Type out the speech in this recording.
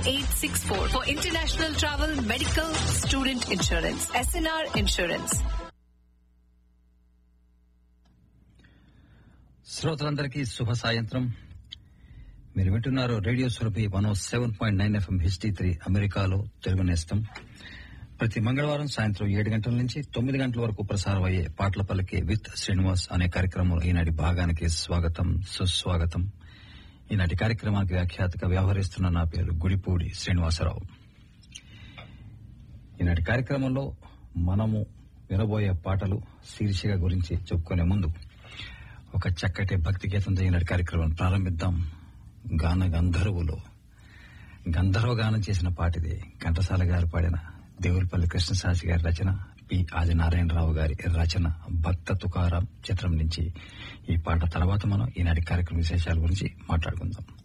864 for international travel, medical, student insurance. SNR Insurance. శ్రోతలందరికీ శుభ సాయంత్రం మీరు వింటున్నారు radio Surabhi one seven point nine FM history three అమెరికాలో తెలుగు నేస్తం ప్రతి మంగళవారం సాయంత్రం ఏడు గంటల నుంచి తొమ్మిది గంటల వరకు ప్రసారం అయ్యే పాటల పల్లకి విత్ శ్రీనివాస్ అనే కార్యక్రమంలో ఈనాటి భాగానికి స్వాగతం సుస్వాగతం ఈనాటి కార్యక్రమానికి వ్యాఖ్యాతగా వ్యవహరిస్తున్న నా పేరు గుడిపూడి శ్రీనివాసరావు ఈనాటి కార్యక్రమంలో మనము వినబోయే పాటలు శీర్షిక గురించి చెప్పుకునే ముందు ఒక చక్కటి భక్తి గీతంతో ఈనాటి కార్యక్రమం ప్రారంభిద్దాం గాన గంధర్వులో గంధర్వ గానం చేసిన పాటిది ఘంటసాల గారు పాడిన దేవులపల్లి కృష్ణశాస్త్రి గారి రచన పి ఆదినారాయణరావు గారి రచన భక్త తుకారాం చిత్రం నుంచి ఈ పాట తర్వాత మనం ఈనాటి కార్యక్రమ విశేషాల గురించి మాట్లాడుకుందాం